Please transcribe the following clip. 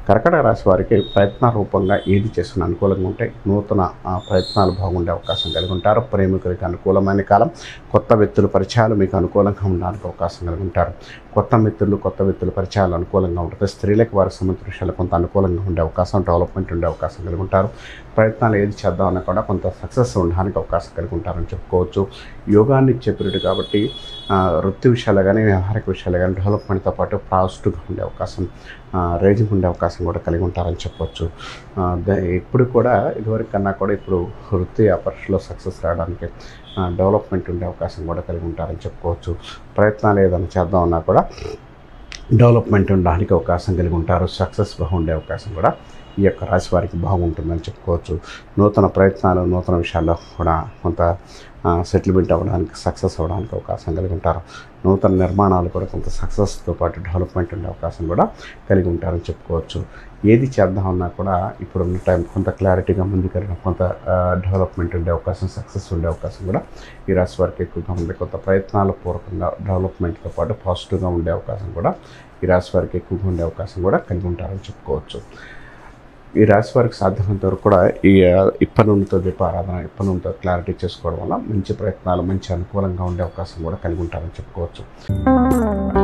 కర్కటక రాశి వారికి ప్రయత్న రూపంగా ఏది చేస్తున్న అనుకూలంగా ఉంటాయి నూతన ఆ, ప్రయత్నాలు బాగుండే అవకాశం కలిగి ఉంటారు ప్రేమికులకి అనుకూలమైన కాలం కొత్త వ్యక్తుల పరిచయాలు మీకు అనుకూలంగా ఉండడానికి అవకాశం కలిగి ఉంటారు కొత్త మిత్రులు కొత్త వ్యక్తుల పరిచయాలు అనుకూలంగా ఉంటుంది స్త్రీలకు వారికి సంబంధించిన విషయాలు కొంత అనుకూలంగా ఉండే అవకాశం డెవలప్మెంట్ ఉండే అవకాశం కలిగి ఉంటారు ప్రయత్నాలు ఏది చేద్దామన్నా కూడా కొంత సక్సెస్ ఉండడానికి అవకాశం కలిగి ఉంటారని చెప్పుకోవచ్చు యోగాన్ని ఇచ్చే పీరియడ్ కాబట్టి ఆ, వృత్తి విషయాలు కానీ వ్యవహారిక విషయాలు కానీ డెవలప్మెంట్తో పాటు పాజిటివ్గా ఉండే అవకాశం రేజింగ్ ఉండే అవకాశం కూడా కలిగి ఉంటారని చెప్పొచ్చు ఆ, ద- ఇప్పుడు కూడా ఇదివరకు కన్నా కూడా ఇప్పుడు వృత్తి అపర్షలో సక్సెస్ రావడానికి ఆ, డెవలప్మెంట్ ఉండే అవకాశం కూడా కలిగి ఉంటారని చెప్పుకోవచ్చు ప్రయత్నాలు ఏదైనా చేద్దామన్నా కూడా డెవలప్మెంట్ ఉండడానికి అవకాశం కలిగి ఉంటారు సక్సెస్గా ఉండే అవకాశం కూడా ఈ యొక్క రాశి వారికి బాగుంటుందని చెప్పుకోవచ్చు నూతన ప్రయత్నాలు నూతన విషయాల్లో కూడా కొంత సెటిల్మెంట్ అవ్వడానికి సక్సెస్ అవ్వడానికి అవకాశం కలిగి ఉంటారు నూతన నిర్మాణాలు కూడా కొంత సక్సెస్తో పాటు డెవలప్మెంట్ ఉండే అవకాశం కూడా కలిగి ఉంటారని చెప్పుకోవచ్చు ఏది చేద్దామన్నా కూడా ఇప్పుడున్న టైం కొంత క్లారిటీగా ముందుకెళ్ళడం కొంత డెవలప్మెంట్ ఉండే అవకాశం సక్సెస్ ఉండే అవకాశం కూడా ఈ రాశి వారికి ఎక్కువగా ఉంది కొంత ప్రయత్నాల పూర్వకంగా డెవలప్మెంట్తో పాటు పాజిటివ్గా ఉండే అవకాశం కూడా ఈ రాశి వారికి ఎక్కువగా ఉండే అవకాశం కూడా కలిగి ఉంటారని చెప్పుకోవచ్చు ఈ రాశి వారికి సాధ్యమైనంత వరకు కూడా ఈ ఆ, ఇప్పనుండితో దీప ఆరాధన ఇప్పనుండితో క్లారిటీ చేసుకోవడం వల్ల మంచి ప్రయత్నాలు మంచి అనుకూలంగా ఉండే అవకాశం కూడా కలిగి ఉంటారని చెప్పుకోవచ్చు